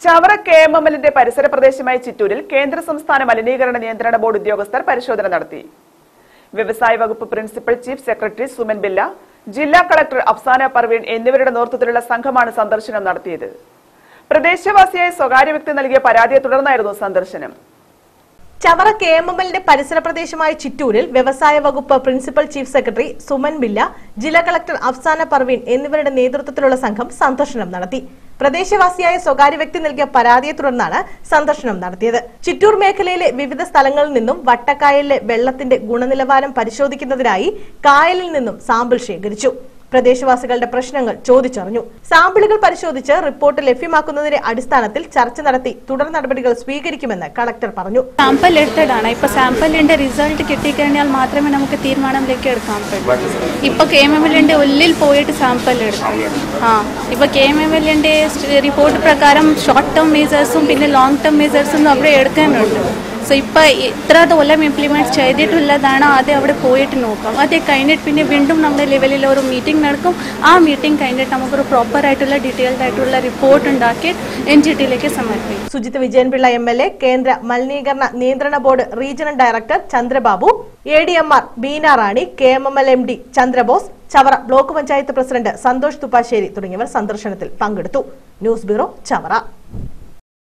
Chavara K M M എല്ലിന്റെ പരിസര പ്രദേശമായ ചിറ്റൂരിൽ കേന്ദ്ര സംസ്ഥാന മലിനീകരണ നിയന്ത്രണ ബോർഡ് ഉദ്യോഗസ്ഥർ പരിശോധന നടത്തി വ്യവസായ വകുപ്പ് പ്രിൻസിപ്പൽ ചീഫ് സെക്രട്ടറി സുമൻ ബില്ല ജില്ലാ കളക്ടർ അഫ്സാന പർവീൺ എന്നിവരുടെ നേതൃത്വത്തിലുള്ള സംഘമാണ് സന്ദർശനം നടത്തിയത് പ്രദേശവാസിയായ സ്വകാര്യ വ്യക്തി നൽകിയ പരാതിയെ തുടർന്നായിരുന്നു സന്ദർശനം ചവറ കെ എം എം എല്ലിന്റെ പരിസര പ്രദേശമായ ചിറ്റൂരിൽ വ്യവസായ വകുപ്പ് പ്രിൻസിപ്പൽ ചീഫ് സെക്രട്ടറി സുമൻ ബില്ല ജില്ലാ കളക്ടർ അഫ്സാന പർവീൺ എന്നിവരുടെ നേതൃത്വത്തിലുള്ള സംഘം സന്ദർശനം നടത്തി പ്രദേശവാസിയായ സ്വകാര്യ വ്യക്തി നൽകിയ പരാതിയെ തുടർന്നാണ് സന്ദർശനം നടത്തിയത് ചിറ്റൂർ മേഖലയിലെ വിവിധ സ്ഥലങ്ങളിൽ നിന്നും വട്ടക്കായലിലെ വെള്ളത്തിന്റെ ഗുണനിലവാരം പരിശോധിക്കുന്നതിനായി കായലിൽ നിന്നും സാമ്പിൾ ശേഖരിച്ചു പ്രദേശവാസികളുടെ പ്രശ്നങ്ങൾ ചോദിച്ചറിഞ്ഞു സാമ്പിളുകൾ പരിശോധിച്ച് റിപ്പോർട്ട് ലഭ്യമാക്കുന്നതിന്റെ അടിസ്ഥാനത്തിൽ ചർച്ച നടത്തി തുടർ നടപടികൾ സ്വീകരിക്കുമെന്ന് കളക്ടർ പറഞ്ഞു സാമ്പിൾ എടുത്തിടാണ് ഇപ്പൊ സാമ്പിളിന്റെ റിസൾട്ട് കിട്ടിക്കഴിഞ്ഞാൽ മാത്രമേ നമുക്ക് തീരുമാനത്തിലേക്ക് എടുക്കാൻ പറ്റൂ ഇപ്പൊ കെ എം എം എല്ലിന്റെ ഉള്ളിൽ പോയിട്ട് സാമ്പിൾ എടുത്തു ആ ഇപ്പൊ കെ എം എം എല്ലിന്റെ റിപ്പോർട്ട് പ്രകാരം ഷോർട്ട് ടേം മെസേഴ്സും പിന്നെ ലോങ് ടേം മെസേഴ്സും അവിടെ എടുക്കാനുണ്ട് സോ ഇപ്പൊ ഇത്ര കൊല്ലം ഇംപ്ലിമെന്റ് ചെയ്തിട്ടുള്ളതാണ് ആദ്യം അവിടെ പോയിട്ട് നോക്കാം അത് കഴിഞ്ഞിട്ട് പിന്നെ വീണ്ടും നമ്മുടെ ലെവലിൽ ഒരു മീറ്റിംഗ് നടക്കും ആ മീറ്റിംഗ് കഴിഞ്ഞിട്ട് നമുക്കൊരു പ്രോപ്പർ ആയിട്ടുള്ള ഡീറ്റെയിൽഡ് ആയിട്ടുള്ള റിപ്പോർട്ട് ഉണ്ടാക്കി എൻ ജി ടിയിലേക്ക് സമർപ്പിക്കും Sujith Vijayanpillai M L A കേന്ദ്ര മലിനീകരണ നിയന്ത്രണ board regional director Chandrababu A D M R Beena Rani K M M L M D Chandrabose Chavara block panchayat president Santhosh Thuppassery തുടങ്ങിയവർ സന്ദർശനത്തിൽ പങ്കെടുത്തു ന്യൂസ് ബ്യൂറോ ചവറ